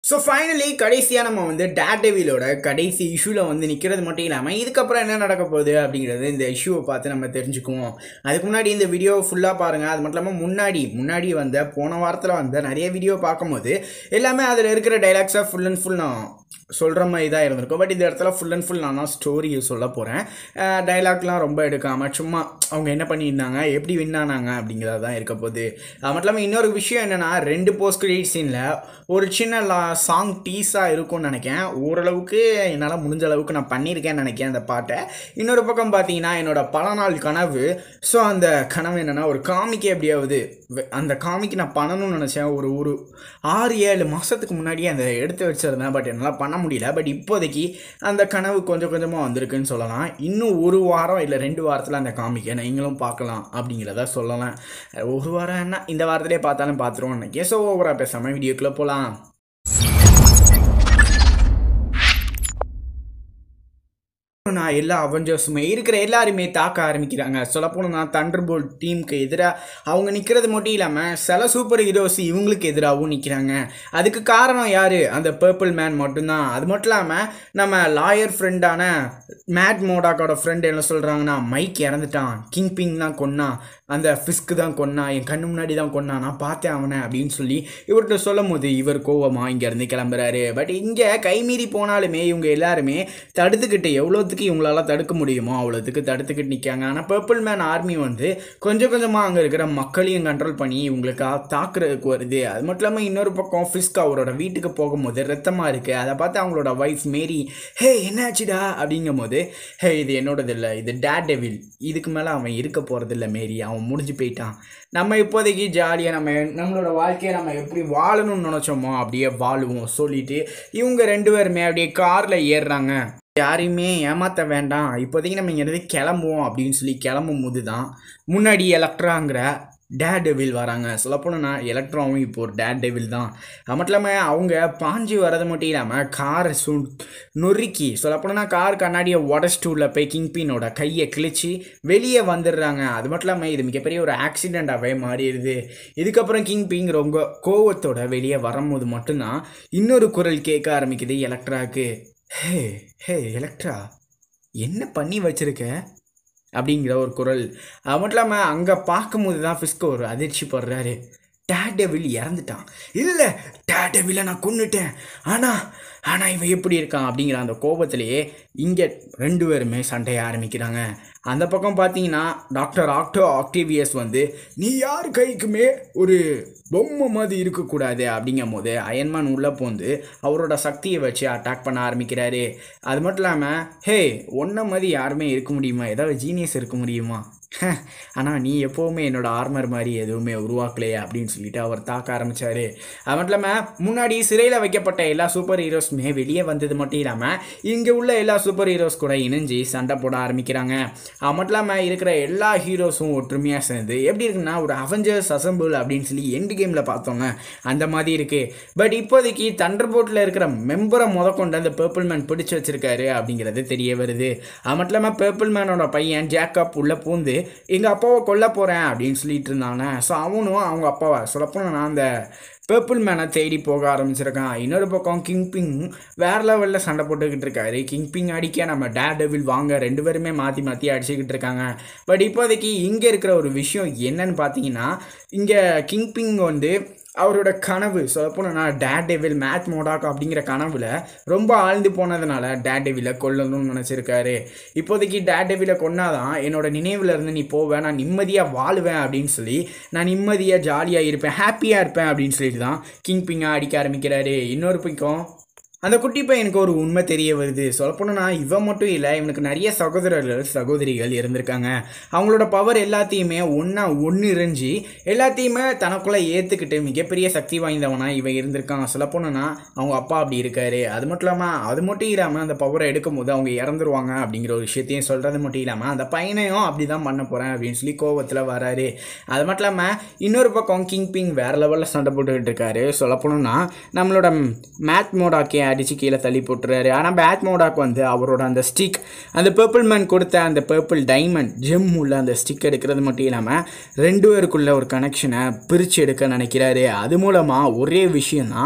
So finally கடைசியாக நம்ம வந்து டேட்டவிலோட கடைசி இஷ்யூவில் வந்து நிற்கிறது மட்டும் இல்லாமல் இதுக்கப்புறம் என்ன நடக்க போகுது அப்படிங்கிறது இந்த இஷ்யூவை பார்த்து நம்ம தெரிஞ்சுக்குவோம் அதுக்கு முன்னாடி இந்த வீடியோ ஃபுல்லாக பாருங்கள் அது மட்டும் இல்லாமல் முன்னாடி முன்னாடி வந்த போன வாரத்தில் வந்த நிறைய வீடியோ பார்க்கும்போது எல்லாமே அதில் இருக்கிற டைலாக்ஸாக ஃபுல் அண்ட் ஃபுல் நான் சொல்கிற மாதிரி தான் இருந்திருக்கும் பட் இந்த இடத்துல ஃபுல் அண்ட் ஃபுல் நான் தான் ஸ்டோரி சொல்ல போகிறேன் டைலாக்லாம் ரொம்ப எடுக்காமல் சும்மா அவங்க என்ன பண்ணியிருந்தாங்க எப்படி வின் ஆனாங்க அப்படிங்கிறது தான் இருக்க போகுது அது மட்டும் இல்லாமல் இன்னொரு விஷயம் என்னென்னா ரெண்டு போஸ்ட் கிரெடிட் சீனில் ஒரு சின்ன லா சாங் டீஸாக இருக்கும்னு நினைக்கிறேன் ஓரளவுக்கு என்னால் முடிஞ்ச அளவுக்கு நான் பண்ணியிருக்கேன்னு நினைக்கிறேன் அந்த பாட்டை இன்னொரு பக்கம் பார்த்தீங்கன்னா என்னோட பல நாள் கனவு ஸோ அந்த கனவு என்னென்னா ஒரு காமிக்கு எப்படியாவது வெ- அந்த காமிக்கு நான் பண்ணணும்னு நினச்சேன் ஒரு ஒரு ஆறு ஏழு மாதத்துக்கு முன்னாடியே அந்த எடுத்து வச்சிருந்தேன் பட் என்னால் பண்ண முடியல பட் இப்போதைக்கு அந்த கனவு கொஞ்சம் கொஞ்சமாக வந்திருக்குன்னு சொல்லலாம் இன்னும் ஒரு வாரம் இல்லை ரெண்டு வாரத்தில் அந்த காமிக்கை நீங்களும் பார்க்கலாம் அப்படிங்கிறத சொல்லலாம் ஒரு வாரம் என்ன இந்த வாரத்திலே பார்த்தாலும் பார்த்துருவோம் நினைக்கிறேன் ஸோ ஓவராக பேசாமல் வீடியோக்குள்ளே போகலாம் நான் எல்லா அவெஞ்சர்ஸுமே இருக்கிற எல்லாருமே தாக்க ஆரம்பிக்கிறாங்க சொல்லப்போனா தண்டர் போல்ட் டீமுக்கு எதிராக அவங்க நிற்கிறது மட்டும் இல்லாமல் சில சூப்பர் ஹீரோஸ் இவங்களுக்கு எதிராகவும் நிற்கிறாங்க அதுக்கு காரணம் யார் அந்த பர்பிள் மேன் மட்டும்தான் அது மட்டும் இல்லாமல் நம்ம லாயர் ஃப்ரெண்டான மேட் மோடாக்கோட ஃப்ரெண்ட் என்ன சொல்கிறாங்கன்னா மைக் இறந்துட்டான் கிங் பிங் தான் கொன்னான் அந்த ஃபிஸ்க்கு தான் கொன்னான் என் கண்ணு முன்னாடி தான் கொன்னான் நான் பார்த்தேன் அவனை அப்படின்னு சொல்லி இவர்கிட்ட சொல்லும் போது இவர் கோவமாக இங்கேருந்து கிளம்புறாரு பட் இங்கே கைமீறி போனாலுமே இவங்க எல்லாருமே தடுத்துக்கிட்டு எவ்வளோத்துக்கு இவங்களால தடுக்க முடியுமோ அவ்வளோத்துக்கு தடுத்துக்கிட்டு நிற்காங்க ஆனால் பர்பிள் மேன் ஆர்மி வந்து கொஞ்சம் கொஞ்சமாக அங்கே இருக்கிற மக்களையும் கண்ட்ரோல் பண்ணி இவங்களுக்கு ஆ- தாக்குறதுக்கு வருது அது மட்டும் இல்லாமல் இன்னொரு பக்கம் ஃபிஸ்க் அவரோட வீட்டுக்கு போகும்போது ரத்தமாக இருக்குது அதை பார்த்து அவங்களோட ஒய்ஃப் மேரி ஹே என்னாச்சுடா அப்படிங்கும் போது ஹே இது என்னோடது இல்லை இது டேட் டெவில் இதுக்கு மேலே அவன் இருக்க போகிறதில்ல மேரி அவன் முடிஞ்சு போயிட்டான் நம்ம இப்போதைக்கு ஜாலியாக நம்ம நம்மளோட வாழ்க்கையை நம்ம எப்படி வாழணும்னு நினச்சோமோ அப்படியே வாழுவோம் சொல்லிட்டு இவங்க ரெண்டு பேருமே அப்படியே காரில் ஏறுறாங்க யாரையுமே ஏமாற்ற வேண்டாம் இப்போதைக்கு நம்ம இங்கேருந்து கிளம்புவோம் அப்படின்னு சொல்லி கிளம்பும் போது தான் முன்னாடி எலக்ட்ராங்கிற டேட் டெவில் வராங்க சொல்லப்போனா எலக்ட்ராவும் இப்போ ஒரு டேட் டெவில் தான் அது மட்டும் இல்லாமல் அவங்க பாஞ்சு வர்றது மட்டும் இல்லாமல் காரை சு நொறுக்கி சொல்லப்போனா கார் கண்ணாடியை உடச்சிட்டு உள்ள போய் கிங்பினோட கையை கிழிச்சு வெளியே வந்துடுறாங்க அது மட்டும் இல்லாமல் இது மிகப்பெரிய ஒரு ஆக்சிடெண்ட்டாகவே மாறிடுது இதுக்கப்புறம் கிங் பிங் ரொம்ப கோவத்தோட வெளியே வரும்போது மட்டும்தான் இன்னொரு குரல் கேட்க ஆரம்பிக்குது எலக்ட்ராக்கு ஹே ஹே எலக்ட்ரா என்ன பண்ணி வச்சிருக்க அப்படிங்கிற ஒரு குரல் அது மட்டும் இல்லாமல் அங்கே பார்க்கும்போது தான் ஃபிஸ்கோ ஒரு அதிர்ச்சி படுறாரு டேடவில் இறந்துட்டான் இல்லை டேடவில்லை நான் கொன்னுட்டேன் ஆனால் ஆனால் இவன் எப்படி இருக்கான் அப்படிங்கிற அந்த கோபத்திலேயே இங்கே ரெண்டு பேருமே சண்டைய ஆரம்பிக்கிறாங்க அந்த பக்கம் பார்த்தீங்கன்னா டாக்டர் ஆக்டோ ஆக்டிவியஸ் வந்து நீ யார் கைக்குமே ஒரு பொம்மை மாதிரி இருக்கக்கூடாது அப்படிங்கும் போது அயன்மான் உள்ளே போந்து அவரோட சக்தியை வச்சு அட்டாக் பண்ண ஆரம்பிக்கிறாரு அது மட்டும் இல்லாமல் ஹே ஒன்றை மாதிரி யாருமே இருக்க முடியுமா ஏதாவது ஜீனியஸ் இருக்க முடியுமா ஆனால் நீ எப்போவுமே என்னோட ஆர்மர் மாதிரி எதுவுமே உருவாக்கலையே அப்படின்னு சொல்லிட்டு அவர் தாக்க ஆரம்பிச்சாரு அது மட்டும் இல்லாமல் முன்னாடி சிறையில் வைக்கப்பட்ட எல்லா சூப்பர் ஹீரோஸுமே வெளியே வந்தது மட்டும் இல்லாமல் இங்கே உள்ள எல்லா சூப்பர் ஹீரோஸ் கூட இணைஞ்சு சண்டை போட ஆரம்பிக்கிறாங்க அது மட்டும் இல்லாமல் இருக்கிற எல்லா ஹீரோஸும் ஒற்றுமையாக சேர்ந்து எப்படி இருக்குன்னா ஒரு அவெஞ்சர்ஸ் அசம்பிள் அப்படின்னு சொல்லி எண்டு கேமில் பார்த்தோங்க அந்த மாதிரி இருக்குது பட் இப்போதைக்கு தண்டர் போட்டில் இருக்கிற மெம்பரை முதற்கொண்டு அந்த பர்பிள் மேன் பிடிச்சு வச்சிருக்காரு அப்படிங்கிறது தெரிய வருது அது மட்டும் இல்லாமல் பர்பிள் மேனோட பையன் ஜேக்கப் உள்ளே பூந்து எங்கள் அப்பாவை கொல்ல போகிறேன் அப்படின்னு சொல்லிட்டு இருந்தாங்க ஸோ அவனும் அவங்க அப்பாவை சொல்லப்போனால் நான் அந்த பர்பிள் மேனை தேடி போக ஆரம்பிச்சிருக்கான் இன்னொரு பக்கம் கிங் பிங் வேற லெவலில் சண்டை போட்டுக்கிட்டு இருக்காரு கிங் பிங் அடிக்க நம்ம டேட் டெவில் வாங்க ரெண்டு பேருமே மாற்றி மாற்றி அடிச்சுக்கிட்டு இருக்காங்க பட் இப்போதைக்கு இங்கே இருக்கிற ஒரு விஷயம் என்னன்னு பார்த்தீங்கன்னா இங்கே கிங் பிங் வந்து அவரோட கனவு சொல்லப்போனால் டேட் டெவில் மேத் மோடாக் அப்படிங்கிற கனவுல ரொம்ப ஆழ்ந்து போனதுனால டேட் டெவிலை கொல்லணும்னு நினச்சிருக்காரு இப்போதைக்கு டேட் டெவிலை கொன்னாதான் என்னோட நினைவுல இருந்து நீ போவ நான் நிம்மதியாக வாழுவேன் அப்படின்னு சொல்லி நான் நிம்மதியாக ஜாலியாக இருப்பேன் ஹாப்பியாக இருப்பேன் அப்படின்னு சொல்லிட்டு தான் கிங் பிங்காக அடிக்க ஆரம்பிக்கிறாரு இன்னொரு பக்கம் அந்த குட்டி பையனுக்கு ஒரு உண்மை தெரிய வருது சொல்லப்போனா இவன் மட்டும் இல்லை இவனுக்கு நிறைய சகோதரர்கள் சகோதரிகள் இருந்திருக்காங்க அவங்களோட பவர் எல்லாத்தையுமே ஒன்றா ஒன்று இறைஞ்சி எல்லாத்தையுமே தனக்குள்ளே ஏற்றுக்கிட்டு மிகப்பெரிய சக்தி வாய்ந்தவனா இவன் இருந்திருக்கான் சொல்லப்போனா அவங்க அப்பா அப்படி இருக்காரு அது மட்டும் இல்லாமல் அது மட்டும் இல்லாமல் அந்த பவரை எடுக்கும் போது அவங்க இறந்துருவாங்க அப்படிங்கிற ஒரு விஷயத்தையும் சொல்கிறது மட்டும் இல்லாமல் அந்த பையனையும் அப்படி தான் பண்ண போகிறேன் அப்படின்னு சொல்லி கோவத்தில் வராரு அது மட்டும் இல்லாமல் இன்னொரு பக்கம் கிங் பிங் வேறு லெவலில் சண்டை போட்டுக்கிட்டு இருக்காரு சொல்லப்போனா நம்மளோட மேத் மோடாக்கே அடித்து கீழே தள்ளி போட்டுறாரு ஆனால் பேட் மோடாக் வந்து அவரோட அந்த ஸ்டிக் அந்த பர்பிள் மேன் கொடுத்த அந்த பர்பிள் டைமண்ட் ஜெம் உள்ள அந்த ஸ்டிக் எடுக்கிறது மட்டும் இல்லாமல் ரெண்டு பேருக்குள்ள ஒரு கனெக்ஷனை பிரித்து எடுக்க நினைக்கிறாரு அது மூலமாக ஒரே விஷயம் தான்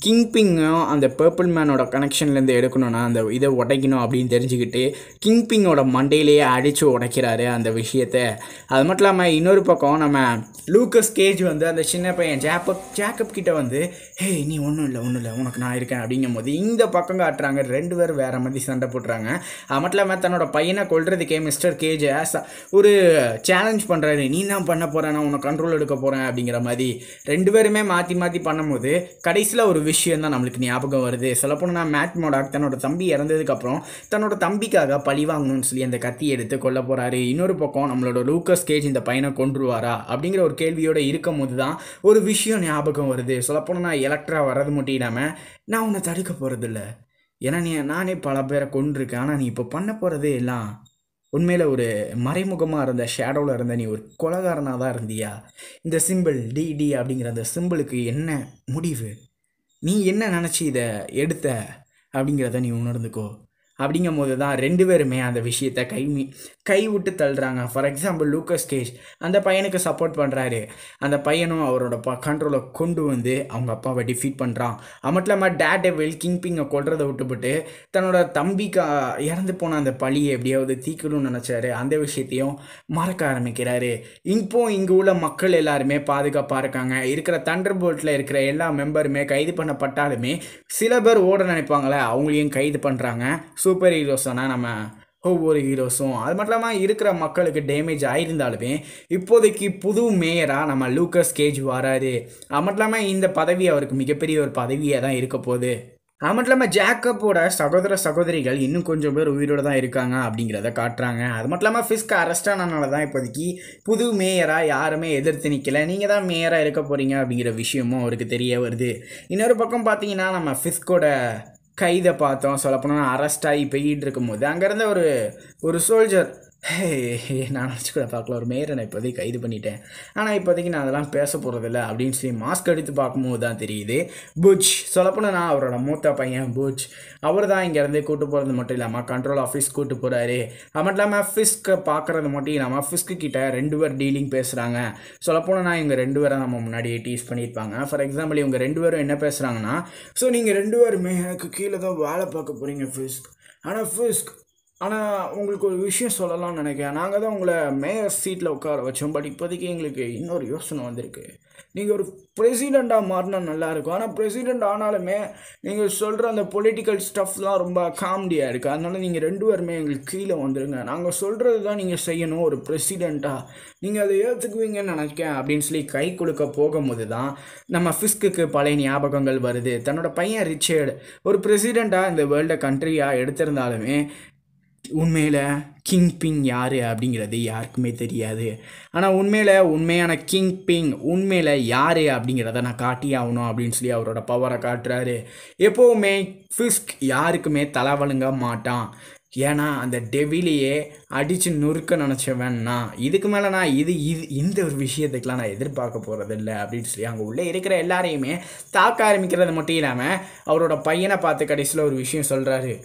கிங்பிங்கும் அந்த பர்பிள் மேனோட கனெக்ஷன்லேருந்து எடுக்கணும்னா அந்த இதை உடைக்கணும் அப்படின்னு தெரிஞ்சுக்கிட்டு கிங்பிங்கோட மண்டையிலேயே அடித்து உடைக்கிறாரு அந்த விஷயத்த அது மட்டும் இல்லாமல் இன்னொரு பக்கம் நம்ம லூக்கஸ் கேஜ் வந்து அந்த சின்ன பையன் ஜாப்பப் ஜாக்கப் கிட்ட வந்து ஹே நீ ஒன்றும் இல்லை ஒன்றும் இல்லை உனக்கு நான் இருக்கேன் அப்படிங்கும் போது இந்த பக்கம் காட்டுறாங்க ரெண்டு பேரும் வேற மாதிரி சண்டை போட்டுறாங்க அது மட்டும் இல்லாமல் தன்னோட பையனை கொல்றதுக்கே மிஸ்டர் கேஜ் ஒரு சேலஞ்ச் பண்ணுறாரு நீ தான் பண்ண போகிறேன் நான் உன்னை கண்ட்ரோல் எடுக்க போகிறேன் அப்படிங்கிற மாதிரி ரெண்டு பேருமே மாற்றி மாற்றி பண்ணும்போது கடைசியில் ஒரு விஷயம் தான் நம்மளுக்கு ஞாபகம் வருது சொல்லப்போனால் மேட் மோடாக் தன்னோட தம்பி இறந்ததுக்கப்புறம் தன்னோட தம்பிக்காக பழி வாங்கணும்னு சொல்லி அந்த கத்தி எடுத்து கொல்ல போகிறாரு இன்னொரு பக்கம் நம்மளோட லூக்கஸ் கேஜ் இந்த பையனை கொன்றுவாரா அப்படிங்கிற ஒரு கேள்வியோடு இருக்கும் போது தான் ஒரு விஷயம் ஞாபகம் வருது சொல்லப்போனால் நான் எலக்ட்ரா வர்றது மட்டும் இல்லாமல் நான் உன்னை தடுக்க போகிறதில்ல ஏன்னா நீ நானே பல பேரை கொண்டிருக்கேன் ஆனால் நீ இப்போ பண்ண போகிறதே எல்லாம் உண்மையில் ஒரு மறைமுகமாக இருந்த ஷேடோவில் இருந்த நீ ஒரு கொலகாரனாக தான் இருந்தியா இந்த சிம்பிள் டிடி அப்படிங்கிற அந்த சிம்பிளுக்கு என்ன முடிவு நீ என்ன நினச்சி இதை எடுத்த அப்படிங்கிறத நீ உணர்ந்துக்கோ அப்படிங்கும் போது தான் ரெண்டு பேருமே அந்த விஷயத்தை கை மீ கை விட்டு தள்ளுறாங்க ஃபார் எக்ஸாம்பிள் லூக்கஸ் கேஜ் அந்த பையனுக்கு சப்போர்ட் பண்ணுறாரு அந்த பையனும் அவரோட ப கண்ட்ரோலை கொண்டு வந்து அவங்க அப்பாவை டிஃபீட் பண்ணுறான் அது மட்டும் இல்லாமல் டேட் டெவில் கிங்பிங்கை கொல்றதை விட்டுவிட்டு தன்னோட தம்பிக்கு இறந்து போன அந்த பழியை எப்படியாவது தீக்கணும்னு நினச்சாரு அந்த விஷயத்தையும் மறக்க ஆரம்பிக்கிறாரு இப்போ இங்கே உள்ள மக்கள் எல்லாருமே பாதுகாப்பாக இருக்காங்க இருக்கிற தண்டர் போல்ட்டில் இருக்கிற எல்லா மெம்பருமே கைது பண்ணப்பட்டாலுமே சில பேர் ஓட நினைப்பாங்களே அவங்களையும் கைது பண்ணுறாங்க சூப்பர் ஹீரோஸானா நம்ம ஒவ்வொரு ஹீரோஸும் அது மட்டும் இல்லாமல் இருக்கிற மக்களுக்கு டேமேஜ் ஆயிருந்தாலுமே இப்போதைக்கு புது மேயராக நம்ம லூக்கஸ் கேஜ் வராரு அது மட்டும் இல்லாமல் இந்த பதவி அவருக்கு மிகப்பெரிய ஒரு பதவியாக தான் இருக்க போகுது அது மட்டும் இல்லாமல் ஜாக்கப்போட சகோதர சகோதரிகள் இன்னும் கொஞ்சம் பேர் உயிரோடு தான் இருக்காங்க அப்படிங்கிறத காட்டுறாங்க அது மட்டும் இல்லாமல் ஃபிஸ்க் அரெஸ்ட் ஆனனால தான் இப்போதைக்கு புது மேயராக யாருமே எதிர்த்து நிற்கல நீங்கள் தான் மேயராக இருக்க போகிறீங்க அப்படிங்கிற விஷயமும் அவருக்கு தெரிய வருது இன்னொரு பக்கம் பார்த்தீங்கன்னா நம்ம ஃபிஸ்கோட கைதை பார்த்தோம் சொல்லப்போனால் அரெஸ்ட் ஆகி போயிட்டு இருக்கும்போது அங்கேருந்த ஒரு ஒரு சோல்ஜர் ஹே நான் நினச்சி கூட பார்க்கல ஒரு மேயரை நான் இப்போதைக்கு கைது பண்ணிட்டேன் ஆனால் இப்போதைக்கு நான் அதெல்லாம் பேச போகிறதில்ல அப்படின்னு சொல்லி மாஸ்க் எடுத்து பார்க்கும்போது தான் தெரியுது புட்ச் சொல்லப்போனால் நான் அவரோட மூத்த பையன் புட்ச் அவர் தான் இங்கேருந்து கூட்டு போகிறது மட்டும் இல்லாமல் கண்ட்ரோல் ஆஃபீஸ் கூட்டு போகிறாரு அது மட்டும் இல்லாமல் ஃபிஸ்க்கை பார்க்குறது மட்டும் இல்லாமல் ஃபிஸ்க்கு கிட்ட ரெண்டு பேர் டீலிங் பேசுகிறாங்க சொல்லப்போனால் நான் இவங்க ரெண்டு பேரை நம்ம முன்னாடியே டீஸ் பண்ணியிருப்பாங்க ஃபார் எக்ஸாம்பிள் இவங்க ரெண்டு பேரும் என்ன பேசுகிறாங்கன்னா ஸோ நீங்கள் ரெண்டு பேருமே எனக்கு கீழே தான் வேலை பார்க்க போகிறீங்க ஃபிஸ்க் ஆனால் ஃபிஸ்க் ஆனால் உங்களுக்கு ஒரு விஷயம் சொல்லலாம்னு நினைக்கிறேன் நாங்கள் தான் உங்களை மேயர் சீட்டில் உட்கார வச்சோம் பட் இப்போதைக்கு எங்களுக்கு இன்னொரு யோசனை வந்திருக்கு நீங்கள் ஒரு பிரசிடெண்ட்டாக மாறினா நல்லாயிருக்கும் ஆனால் பிரசிடெண்ட் ஆனாலுமே நீங்கள் சொல்கிற அந்த பொலிட்டிக்கல் ஸ்டஃப்லாம் ரொம்ப காமெடியாக இருக்குது அதனால நீங்கள் ரெண்டு பேருமே எங்களுக்கு கீழே வந்துடுங்க நாங்கள் சொல்கிறது தான் நீங்கள் செய்யணும் ஒரு பிரசிடெண்ட்டாக நீங்கள் அதை ஏற்றுக்குவீங்கன்னு நினைக்கிறேன் அப்படின்னு சொல்லி கை கொடுக்க போகும்போது தான் நம்ம ஃபிஸ்க்கு பழைய ஞாபகங்கள் வருது தன்னோட பையன் ரிச்சர்டு ஒரு பிரசிடெண்ட்டாக இந்த வேர்ல்டை கண்ட்ரியாக எடுத்திருந்தாலுமே உண்மையில் கிங் பிங் யார் அப்படிங்கிறது யாருக்குமே தெரியாது ஆனால் உண்மையில் உண்மையான கிங் பிங் உண்மையில் யார் அப்படிங்கிறத நான் காட்டி ஆகணும் அப்படின்னு சொல்லி அவரோட பவரை காட்டுறாரு எப்போவுமே ஃபிஸ்க் யாருக்குமே தலைவலுங்க மாட்டான் ஏன்னா அந்த டெவிலையே அடித்து நொறுக்க நினச்சவன் நான் இதுக்கு மேலே நான் இது இது இந்த ஒரு விஷயத்துக்கெலாம் நான் எதிர்பார்க்க போகிறதில்ல அப்படின்னு சொல்லி அங்கே உள்ளே இருக்கிற எல்லாரையுமே தாக்க ஆரம்பிக்கிறது மட்டும் இல்லாமல் அவரோட பையனை பார்த்து கடைசியில் ஒரு விஷயம் சொல்கிறாரு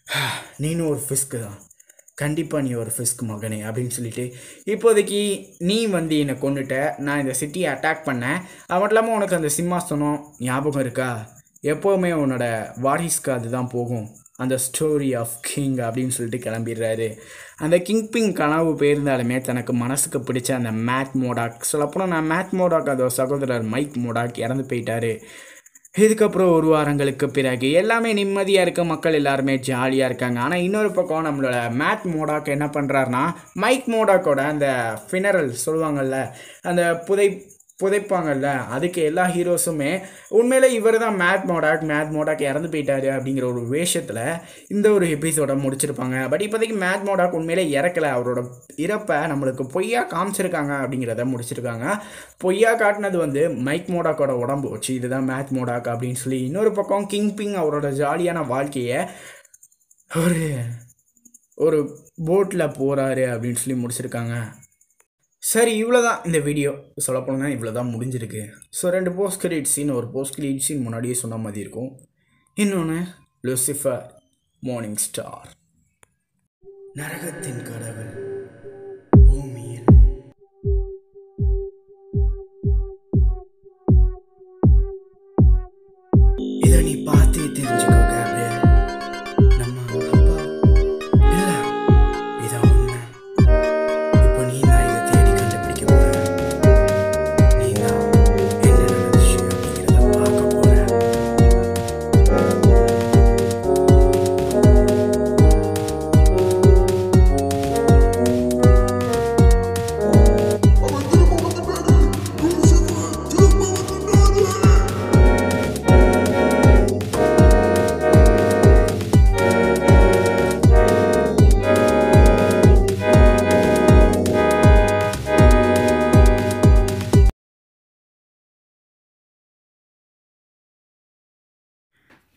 நீனும் ஒரு ஃபிஸ்க்கு தான் கண்டிப்பாக நீ ஒரு ஃபிஸ்க் மகனே அப்படின்னு சொல்லிட்டு இப்போதைக்கு நீ வந்து என்னை கொண்டுட்ட நான் இந்த சிட்டியை அட்டாக் பண்ணேன் அது மட்டும் இல்லாமல் உனக்கு அந்த சிம்மாசனம் ஞாபகம் இருக்கா எப்போவுமே உன்னோட வாரிஸ்க்கு அதுதான் போகும் அந்த ஸ்டோரி ஆஃப் கிங் அப்படின்னு சொல்லிட்டு கிளம்பிடுறாரு அந்த கிங் பிங் கனவு போயிருந்தாலுமே தனக்கு மனசுக்கு பிடிச்ச அந்த மேட் மோடாக் சொல்லப்போனால் நான் மேட் மோடாக் அதோட சகோதரர் மைக் மோடாக் இறந்து போயிட்டாரு இதுக்கப்புறம் ஒரு வாரங்களுக்கு பிறகு எல்லாமே நிம்மதியாக இருக்க மக்கள் எல்லாருமே ஜாலியாக இருக்காங்க ஆனால் இன்னொரு பக்கம் நம்மளோட மேட் மோடாக் என்ன பண்ணுறாருனா மைக் மோடாக்கோட அந்த ஃபினரல் சொல்லுவாங்கள்ல அந்த புதை புதைப்பாங்கல்ல அதுக்கு எல்லா ஹீரோஸுமே உண்மையிலே இவர் தான் மேட் மோடாக் மேட் மோடாக் இறந்து போயிட்டாரு அப்படிங்கிற ஒரு வேஷத்தில் இந்த ஒரு எபிசோட முடிச்சிருப்பாங்க பட் இப்போதைக்கு மேட் மோடாக் உண்மையிலே இறக்கலை அவரோட இறப்பை நம்மளுக்கு பொய்யா காமிச்சிருக்காங்க அப்படிங்கிறத முடிச்சிருக்காங்க பொய்யா காட்டினது வந்து மைக் மோடாக்கோட உடம்பு வச்சு இதுதான் மேட் மோடாக் அப்படின்னு சொல்லி இன்னொரு பக்கம் கிங் பிங் அவரோட ஜாலியான வாழ்க்கையை ஒரு ஒரு போட்டில் போகிறாரு அப்படின்னு சொல்லி முடிச்சிருக்காங்க சரி இவ்வளோ தான் இந்த வீடியோ சொல்லப்போனா இவ்வளோ தான் முடிஞ்சிருக்கு ஸோ ரெண்டு போஸ்ட் கிரெடிட் சீன் ஒரு போஸ்ட் கிரெடிட் சீன் முன்னாடியே சொன்ன மாதிரி இருக்கும் இன்னொன்று லூசிஃபர் மார்னிங் ஸ்டார் நரகத்தின் கடவுள் பூமியில் இதை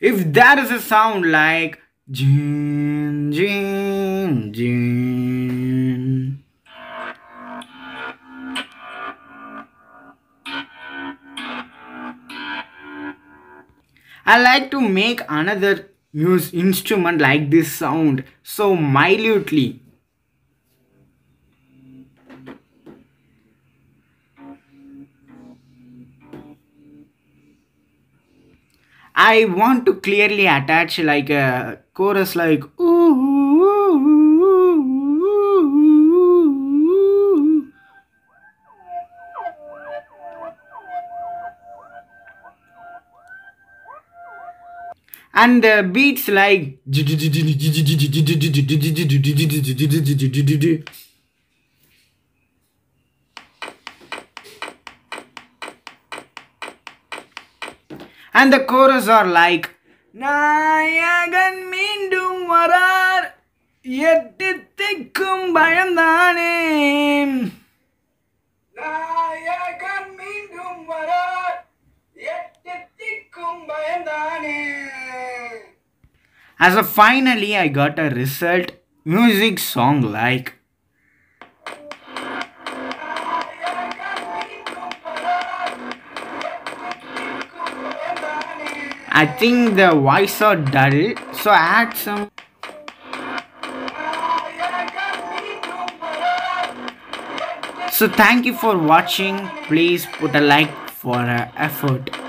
if there is a sound like jin jin jin I like to make another music instrument like this sound so minutely. I want to clearly attach like a chorus like ooh. And the beats like and the chorus are like நாயகன் மீண்டும் வரார் எட்டு திக்கும் பயம்தானே நாயகன் மீண்டும் வரார் எட்டு திக்கும் பயம்தானே As a finally I got a result music song like I think the voice are dull, so add some. So thank you for watching. Please put a like for uh, effort.